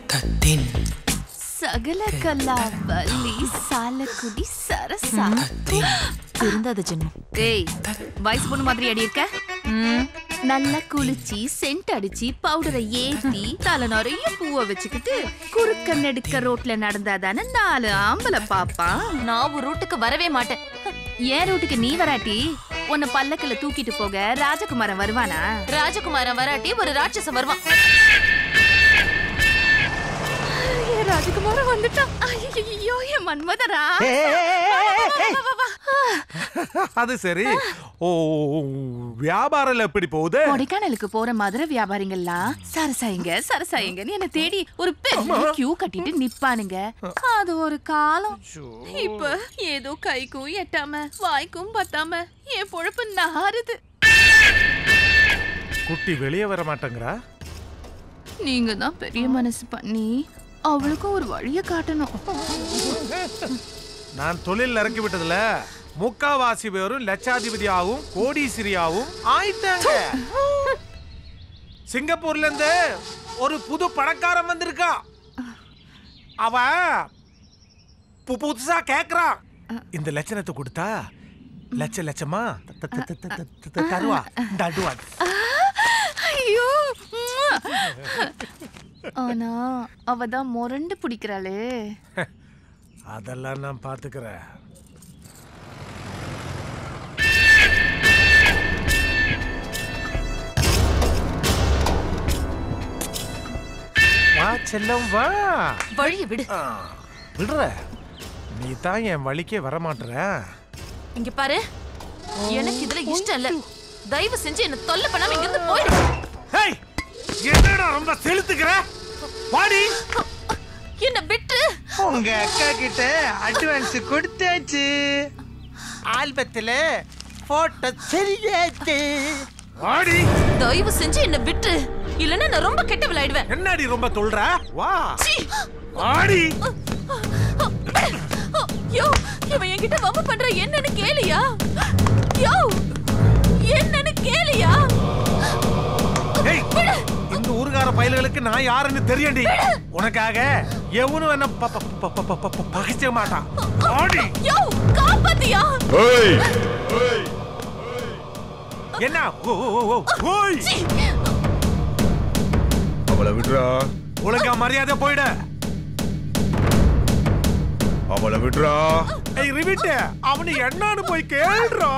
தத்தின் சகல கலா வள்ளி சாலக்குடி சரசா திருந்தாத ஜென்மம் ஏய் வயசு பொண்ணு மாதிரி அடி இருக்க ம், நல்லா குளிச்சு சென்ட் அடிச்சு பவுடரை ஏத்தி தலை நிறைய பூவை வச்சுக்கிட்டு குறுக்க நெடுக்க ரோட்ல நடந்தாதானே நாலு ஆம்பளை பாப்பான் நான் ஒரு ரூட்டுக்கு வரவே மாட்டேன் ஏன் ரூட்டுக்கு நீ வராட்டி உன்னை பல்லக்குல தூக்கிட்டு போக ராஜகுமாரன் வருவானா ராஜகுமாரன் வராட்டி ஒரு ராட்சசன் வருவான் ஏன் ராஜகுமாரன் வந்துட்டான் ஐயோ என் மன்மதரா அது சரி ஓ வியாபாரம் எப்படி போகுது கொடைக்கானலுக்கு போற மதுரை வியாபாரிங்கெல்லாம் சரசாயிங்க சரசாயிங்கன்னு என்ன தேடி ஒரு பெரிய கியூ கட்டிட்டு நிப்பானுங்க அது ஒரு காலம் இப்ப ஏதோ கைக்கும் எட்டாம வாய்க்கும் பத்தாம என் பொழப்பு நாறுது குட்டி வெளியே வர மாட்டேங்கிறா நீங்க தான் பெரிய மனசு பண்ணி அவளுக்கும் ஒரு வழிய காட்டணும் நான் தொழில் இறக்கி விட்டதுல முக்காவாசி பேரும் லட்சாதிபதியாகவும் கோடீசிரியாவும் ஆயிட்டாங்க சிங்கப்பூர்ல இருந்து ஒரு புது பணக்காரன் வந்திருக்கா அவன் பு- புதுசா கேக்குறான் இந்த லட்சணத்தை கொடுத்தா லட்ச லட்சமா த- த- த- த- த- த- த- தருவா இந்த அடுவா ஐயோ உம்மா. ஆனா அவ தான் முரண்டு பிடிக்கிறாளே அதெல்லாம் நான் பாத்துக்கிறேன் வா செல்லம் வா வழிய விடு ஆ, விடுற நீ தான் என் வழிக்கே வர மாட்டுற இங்க பாரு எனக்கு இதுல இஷ்டம் இல்ல தயவு செஞ்சு என்ன தொல்லை பண்ணாம இங்க இருந்து போயிடு ஹேய் என்னடா ரொம்ப செலுத்துக்கிற வாடி என்ன விட்டு உங்க அக்கா கிட்ட அட்வான்ஸ் கொடுத்தாச்சு ஆல்பத்துல போட்டோ சரியாச்சு வாடி தயவு செஞ்சு என்ன விட்டு இல்லன்னா நான் ரொம்ப கெட்ட விளையாடுவேன் என்னடி ரொம்ப தொல்ற வா வாடி யோ இவன் என்கிட்ட வம்பு பண்ற என்னன்னு கேளியா யோ என்னன்னு கேளியா ஏய் இந்த ஊருகார பயல்களுக்கு நான் யாருன்னு தெரியும்டி உனக்காக எவனும் என்ன ப- ப- ப- ப- ப- ப- பகைச்ச மாட்டான் ஆடி யோ காப்பாத்தியா என்ன ஓ, ஓ, ஓ, ஓ, ஓய் அவளை விடுறா ஒழுங்கா மரியாதை போயிடு அவளை விடுறா ஏய் ரிவிட்டு அவனு என்னன்னு போய் கேள்றா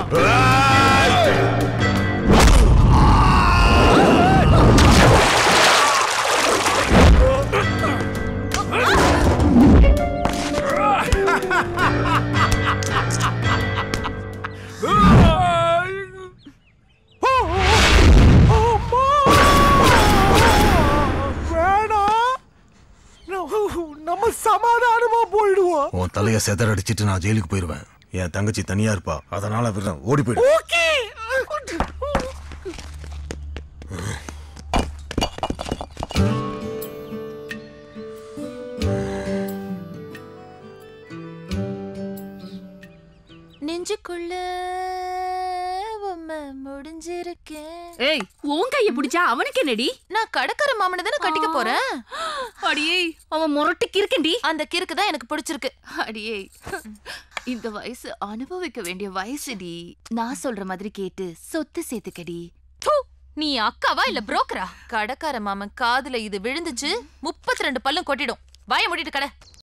வேணாம் நம்ம சமாதானமா போயிடுவோம் உன் தலைய செதற அடிச்சிட்டு நான் ஜெயிலுக்கு போயிருவேன் என் தங்கச்சி தனியா இருப்பா அதனால விடுறேன் ஓடி போயிடு ஓகே நெஞ்சுக்குள்ள உம்மை முடிஞ்சிருக்கேன் ஏய் உன் கைய பிடிச்சா அவனுக்கு என்னடி நான் கடற்கர மாமனை தானே கட்டிக்க போறேன் அடியே அவன் முரட்டுக்கு இருக்கண்டி அந்த கிறுக்கு தான் எனக்கு பிடிச்சிருக்கு அடியே இந்த வயசு அனுபவிக்க வேண்டிய வயசுடி நான் சொல்ற மாதிரி கேட்டு சொத்து சேர்த்துக்கடி ப்பு! நீ அக்காவா இல்ல புரோக்கரா கடக்கார மாமன் காதுல இது விழுந்துச்சு முப்பத்தி ரெண்டு பல்லும் கொட்டிடும் வாய மூடிட்டு கடை